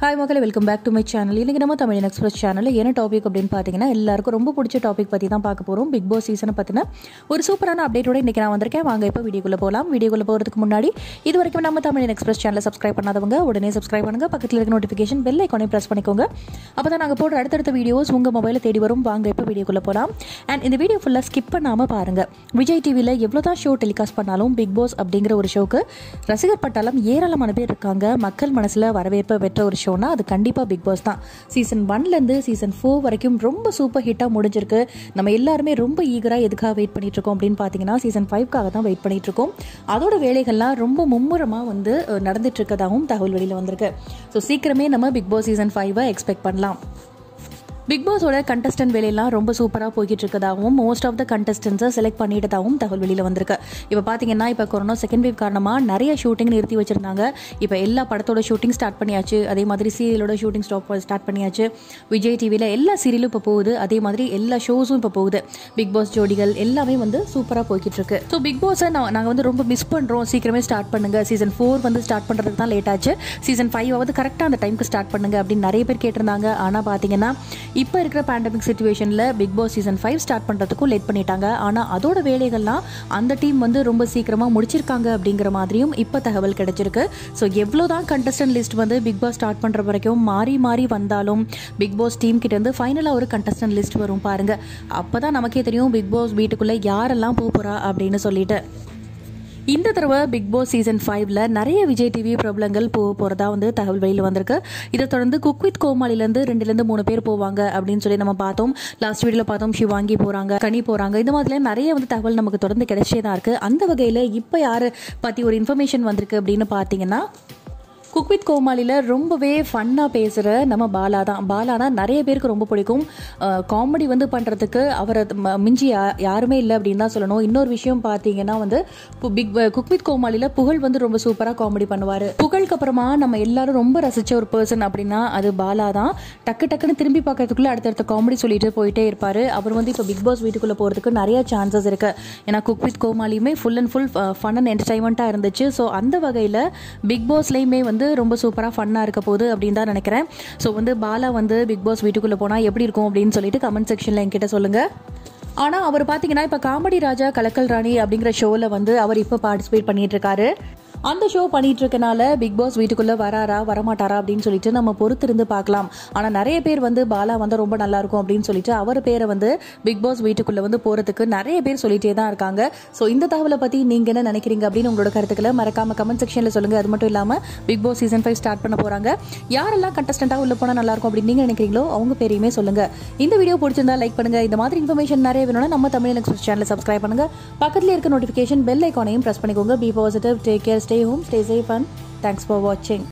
hi மக்களே welcome back to my channel இன்றைக்கி நம்ம தமிழ் எக்ஸ்பிரஸ் சேனலில் என்ன டாபிக் அப்படின்னு பார்த்தீங்கன்னா எல்லாருக்கும் ரொம்ப பிடிச்ச டாபிக் பற்றி தான் பார்க்க போகிறோம் பிக் பாஸ் சீசனை பற்றின ஒரு சூப்பரான அப்டேட்டோட இன்றைக்கி நான் வந்திருக்கேன் வாங்க இப்போ வீடியோக்குள்ளே போகலாம் வீடியோக்குள்ளே போகிறதுக்கு முன்னாடி இது வரைக்கும் நம்ம தமிழ் எக்ஸ்பிரஸ் சேனலை சப்ஸ்கிரைப் பண்ணாதவங்க உடனே சப்ஸ்கிரைப் பண்ணுங்க பக்கத்தில் இருக்க நோட்டிஃபிகேஷன் பெல் ஐக்கானே ப்ரெஸ் பண்ணிக்கோங்க அப்போ தான் நாங்கள் போடுற அடுத்தடுத்த வீடியோஸ் உங்கள் மொபைலில் தேடி வரும் வாங்க இப்போ வீடியோக்குள்ளே போகலாம் அண்ட் இந்த வீடியோ ஃபுல்லாக ஸ்கிப் பண்ணாமல் பாருங்கள் விஜய் டிவியில் எவ்வளோ தான் ஷோ டெலிகாஸ்ட் பண்ணாலும் பிக் பாஸ் அப்படிங்கிற ஒரு ஷோக்கு ரசிகர் பட்டாளம் ஏராளமான பேர் இருக்காங்க மக்கள் மனசில் வரவேற்பை பெற்ற ஒரு ஷோனா அது கண்டிப்பாக பிக் பாஸ் தான் சீசன் ஒன்லேருந்து சீசன் ஃபோர் வரைக்கும் ரொம்ப சூப்பர் ஹிட்டாக முடிஞ்சிருக்கு நம்ம எல்லாருமே ரொம்ப ஈகராக எதுக்காக வெயிட் பண்ணிட்டு இருக்கோம் அப்படின்னு பார்த்தீங்கன்னா சீசன் ஃபைவ்க்காக தான் வெயிட் பண்ணிட்டு இருக்கோம் அதோட வேலைகள்லாம் ரொம்ப மும்முரமாக வந்து அஹ், நடந்துட்டு இருக்கதாகவும் தகவல் வெளியில் வந்திருக்கு ஸோ சீக்கிரமே நம்ம பிக் பாஸ் சீசன் ஃபைவை எக்ஸ்பெக்ட் பண்ணலாம் பிக் பாஸோட கண்டஸ்டன்ட் வேலையெல்லாம் ரொம்ப சூப்பராக போய்கிட்டு இருக்கதாகவும் மோஸ்ட் ஆஃப் த கண்டஸ்டன்ஸை செலக்ட் பண்ணிட்டதாகவும் தகவல் வெளியில் வந்திருக்கு இப்போ பார்த்தீங்கன்னா இப்போ கொரோனா செகண்ட் வேவ் காரணமாக நிறைய ஷூட்டிங் நிறுத்தி வச்சிருந்தாங்க இப்போ எல்லா படத்தோட ஷூட்டிங் ஸ்டார்ட் பண்ணியாச்சு அதே மாதிரி சீரியலோட ஷூட்டிங் ஸ்டாப் ஸ்டார்ட் பண்ணியாச்சு விஜய் டிவியில் எல்லா சீரியலும் இப்போ போகுது அதே மாதிரி எல்லா ஷோஸும் இப்போ போகுது பிக் பாஸ் ஜோடிகள் எல்லாமே வந்து சூப்பராக போய்கிட்டு இருக்கு ஸோ பிக் பாஸை நாங்கள் வந்து ரொம்ப மிஸ் பண்ணுறோம் சீக்கிரமே ஸ்டார்ட் பண்ணுங்க சீசன் ஃபோர் வந்து ஸ்டார்ட் பண்ணுறதுக்கு தான் லேட் ஆச்சு சீசன் ஃபைவ் ஆவது கரெக்டாக அந்த டைமுக்கு ஸ்டார்ட் பண்ணுங்க அப்படின்னு நிறைய பேர் கேட்டிருந்தாங்க ஆனால் பார்த்தீங்கன்னா இப்போ இருக்கிற பேண்டமிக் சுச்சுவேஷனில் Bigg Boss season five start பண்ணுறதுக்கும் லேட் பண்ணிட்டாங்க ஆனால் அதோட வேலைகள்லாம் அந்த டீம் வந்து ரொம்ப சீக்கிரமாக முடிச்சிருக்காங்க அப்படிங்கிற மாதிரியும் இப்போ தகவல் கிடைச்சிருக்கு ஸோ எவ்வளோ தான் கண்டஸ்டன்ட் லிஸ்ட் வந்து பிக் பாஸ் ஸ்டார்ட் பண்ணுற வரைக்கும் மாறி மாறி வந்தாலும் பிக் பாஸ் டீம் கிட்ட இருந்து ஃபைனலாக ஒரு கண்டஸ்டன்ட் லிஸ்ட் வரும் பாருங்க அப்போ தான் நமக்கே தெரியும் பிக் பாஸ் வீட்டுக்குள்ளே யாரெல்லாம் போக போகிறா அப்படின்னு சொல்லிட்டு இந்த தடவை பிக் பாஸ் சீசன் ஃபைவ்ல நிறைய விஜய் டிவி பிரபலங்கள் போக போகிறதா வந்து தகவல் வெளியில் வந்திருக்கு இதை தொடர்ந்து குக் வித் கோமாளிலேருந்து ரெண்டுலேருந்து மூணு பேர் போவாங்க அப்படின்னு சொல்லி நம்ம பார்த்தோம் லாஸ்ட் வீடியோவில் பார்த்தோம் சிவாங்கி போகிறாங்க கனி போகிறாங்க இந்த மாதிரிலாம் நிறைய வந்து தகவல் நமக்கு தொடர்ந்து கிடைச்சே தான் இருக்குது அந்த வகையில் இப்போ யாரை பற்றி ஒரு இன்ஃபர்மேஷன் வந்திருக்கு அப்படின்னு பார்த்தீங்கன்னா குக் வித் கோமாளியில் ரொம்பவே ஃபன்னாக பேசுகிற நம்ம பாலா தான் பாலானா நிறைய பேருக்கு ரொம்ப பிடிக்கும் காமெடி வந்து பண்ணுறதுக்கு அவரை ம- மிஞ்சி யா- யாருமே இல்லை அப்படின்னு தான் சொல்லணும் இன்னொரு விஷயம் பார்த்தீங்கன்னா வந்து பு- பிக் குக் வித் கோமாளியில் புகழ் வந்து ரொம்ப சூப்பராக காமெடி பண்ணுவார் புகழுக்கு அப்புறமா நம்ம எல்லாரும் ரொம்ப ரசித்த ஒரு பர்சன் அப்படின்னா அது பாலா தான் டக்கு டக்குன்னு திரும்பி பார்க்கறதுக்குள்ள அடுத்தடுத்த காமெடி சொல்லிட்டு போயிட்டே இருப்பார் அவர் வந்து இப்போ பிக் பாஸ் வீட்டுக்குள்ளே போகிறதுக்கு நிறைய சான்சஸ் இருக்கு ஏன்னா குக் வித் கோமாளியுமே full and full fun and என்டர்டைன்மெண்ட்டாக இருந்துச்சு ஸோ அந்த வகையில் பிக் பாஸ்லேயுமே வந்து ரொம்ப சூப்பராக ஃபன்னாக இருக்க போகுது அப்படின்னு தான் நினைக்கிறேன் ஸோ வந்து பாலா வந்து பிக் பாஸ் வீட்டுக்குள்ளே போனால் எப்படி இருக்கும் அப்படின்னு சொல்லிட்டு கமெண்ட் செக்ஷனில் என்கிட்ட சொல்லுங்கள் ஆனால் அவர் பார்த்தீங்கன்னா இப்போ காமெடி ராஜா கலக்கல் ராணி அப்படிங்கிற ஷோவில் வந்து அவர் இப்போ பார்ட்டிசிபேட் பண்ணிட்டு இருக்காரு அந்த ஷோ பண்ணிட்டு இருக்கனால பிக் பாஸ் வீட்டுக்குள்ள வராரா வரமாட்டாரா அப்படின்னு சொல்லிட்டு நம்ம பொறுத்திருந்து பார்க்கலாம் ஆனால் நிறைய பேர் வந்து பாலா வந்து ரொம்ப நல்லா இருக்கும் அப்படின்னு சொல்லிட்டு அவர் பேரை வந்து பிக் பாஸ் வீட்டுக்குள்ள வந்து போறதுக்கு நிறைய பேர் சொல்லிட்டே தான் இருக்காங்க ஸோ இந்த தகவலை பத்தி நீங்க என்ன நினைக்கிறீங்க அப்படின்னு உங்களோட கருத்துக்களை மறக்காம கமெண்ட் செக்ஷன்ல சொல்லுங்க அது மட்டும் இல்லாம Bigg Boss season five start பண்ண போறாங்க யாரெல்லாம் கண்டஸ்டண்டா உள்ள போனா நல்லா இருக்கும் அப்படின்னு நீங்க நினைக்கிறீங்களோ அவங்க பேரையுமே சொல்லுங்க இந்த வீடியோ பிடிச்சிருந்தா லைக் பண்ணுங்க இந்த மாதிரி இன்ஃபர்மேஷன் நிறைய வேணும்னா நம்ம தமிழ் எக்ஸ்பிரஸ் சேனலை சப்ஸ்கிரைப் பண்ணுங்க பக்கத்துல இருக்க நோட்டிஃபிகேஷன் பெல் ஐக்கானையும் பிரஸ் பண்ணிக்கோங்க be positive take care stay home stay safe and thanks for வாட்சிங்